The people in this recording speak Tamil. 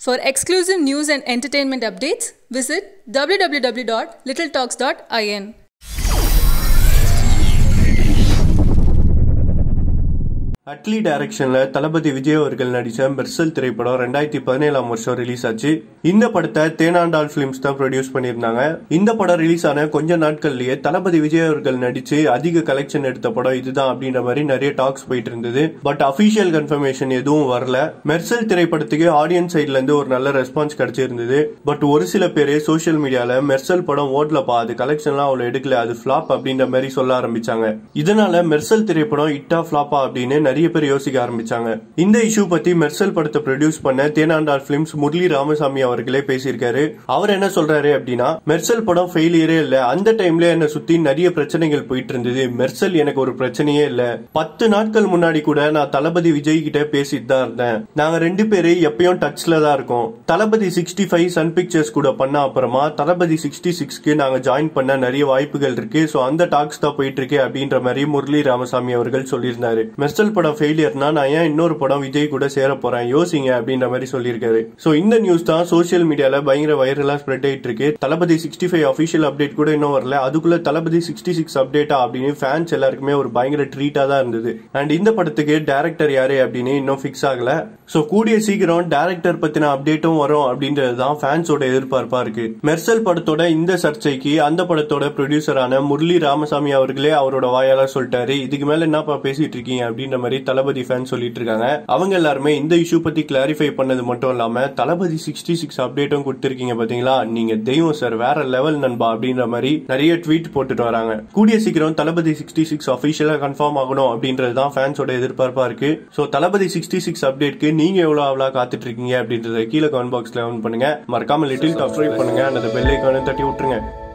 For exclusive news and entertainment updates, visit www.littletalks.in. Atlee டைரக்ஷன்ல தளபதி விஜய் அவர்கள் நடிச்ச மெர்சல் திரைப்படம் ரெண்டாயிரத்தி பதினேழாம் வருஷம் ரிலீஸ் ஆச்சு இந்த படத்தை தேனாண்டால் பிலிம்ஸ் தான் ப்ரொடியூஸ் பண்ணியிருந்தாங்க இந்த படம் ரிலீஸ் ஆன கொஞ்ச நாட்கள்லயே தளபதி விஜய் அவர்கள் நடிச்சு அதிக கலெக்ஷன் எடுத்த படம் இதுதான் அப்படின்ற மாதிரி நிறைய டாக்ஸ் போயிட்டு இருந்தது பட் அபிஷியல் கன்ஃபர்மேஷன் எதுவும் வரல மெர்சல் திரைப்படத்துக்கு ஆடியன்ஸ் சைட்ல இருந்து ஒரு நல்ல ரெஸ்பான்ஸ் கிடைச்சிருந்தது பட் ஒரு சில பேர் சோஷியல் மீடியால மெர்சல் படம் ஓடலப்பா அது கலெக்ஷன்லாம் அவ்வளவு எடுக்கல அது ஃபிளாப் அப்படின்ற மாதிரி சொல்ல ஆரம்பிச்சாங்க இதனால மெர்சல் திரைப்படம் இட்டா ஃபிளாப்பா அப்படின்னு நிறைய பேர் யோசிக்க ஆரம்பிச்சாங்க இந்த இஷ்யூ பத்தி மெர்சல் படத்தை ப்ரொடியூஸ் பண்ண தேனாண்டால் பிலிம்ஸ் முரளி ராமசாமி அவர்களே பேசியிருக்காரு அவர் என்ன சொல்றாரு அப்படின்னா மெர்சல் படம் ஃபெயிலியரே இல்ல அந்த டைம்ல என்ன சுத்தி நிறைய பிரச்சனைகள் போயிட்டு இருந்தது மெர்சல் எனக்கு ஒரு பிரச்சனையே இல்ல பத்து நாட்கள் முன்னாடி கூட நான் தளபதி விஜய் கிட்ட பேசிட்டு தான் இருந்தேன் நாங்க ரெண்டு பேரும் எப்பயும் டச்ல தான் இருக்கோம் Thalapathy sixty five Sun Pictures கூட பண்ண அப்புறமா தளபதி சிக்ஸ்டி சிக்ஸ்க்கு நாங்க ஜாயின் பண்ண நிறைய வாய்ப்புகள் இருக்கு சோ அந்த டாக்ஸ் தான் போயிட்டு இருக்கு அப்படின்ற மாதிரி முரளி ராமசாமி அவர்கள் சொல்லியிருந்தாரு மெர்சல் படம் ஃபெயிலியர்னா நான் ஏன் இன்னொரு படம் விஜய் கூட சேர போறேன் யோசிங்க அப்படின்ற மாதிரி சொல்லியிருக்காரு சோ இந்த நியூஸ் தான் சோசியல் மீடியால பயங்கர வைரலா ஸ்ப்ரெட் ஆயிட்டு இருக்கு Thalapathy sixty five official update கூட இன்னும் வரல அதுக்குள்ள தளபதி சிக்ஸ்டி சிக்ஸ் அப்டேட்டா அப்படின்னு ஃபேன்ஸ் எல்லாருக்குமே ஒரு பயங்கர ட்ரீட்டா தான் இருந்தது அண்ட் இந்த படத்துக்கு டேரக்டர் யாரு அப்படின்னு இன்னும் ஃபிக்ஸ் ஆகல சோ கூடிய சீக்கிரம் டேரக்டர் பத்தின அப்டேட்டும் வரும் அப்படின்றது தான் ஃபேன்ஸோட எதிர்பார்ப்பா இருக்கு மெர்சல் படத்தோட இந்த சர்ச்சைக்கு அந்த படத்தோட ப்ரொடியூசரான முரளி ராமசாமி அவர்களே அவரோட வாயால சொல்லிட்டாரு இதுக்கு மேல என்னப்பா பேசிட்டு இருக்கீங்க அப்படின்ற மாதிரி தளபதி ஃபேன் சொல்லிட்டு இருக்காங்க அவங்க எல்லாருமே இந்த இஷ்யூ பத்தி கிளாரிஃபை பண்ணது மட்டும் இல்லாம தளபதி சிக்ஸ்டி சிக்ஸ் அப்டேட்டும் கொடுத்திருக்கீங்க பாத்தீங்களா நீங்க தெய்வம் சார் வேற லெவல் நண்பா அப்படின்ற மாதிரி நிறைய ட்வீட் போட்டுட்டு வராங்க கூடிய சீக்கிரம் தளபதி சிக்ஸ்டி சிக்ஸ் அபிஷியலா கன்ஃபார்ம் ஆகணும் அப்படின்றது தான் ஃபேன்ஸோட எதிர்பார்ப்பா இருக்கு சோ தளபதி சிக்ஸ்டி சிக்ஸ் அப்டேட்க்கு நீங்க எவ்வளவு அவ்வளோ காத்துட்டு இருக்கீங்க அப்படின்றத கீழே கமெண்ட் பாக்ஸ்ல பண்ணுங்க மறக்காம லிட்டில் சப்ஸ்கிரைப் பண்ணுங்க அந்த பெல் ஐக்கானை தட்டி விட்டுருங்க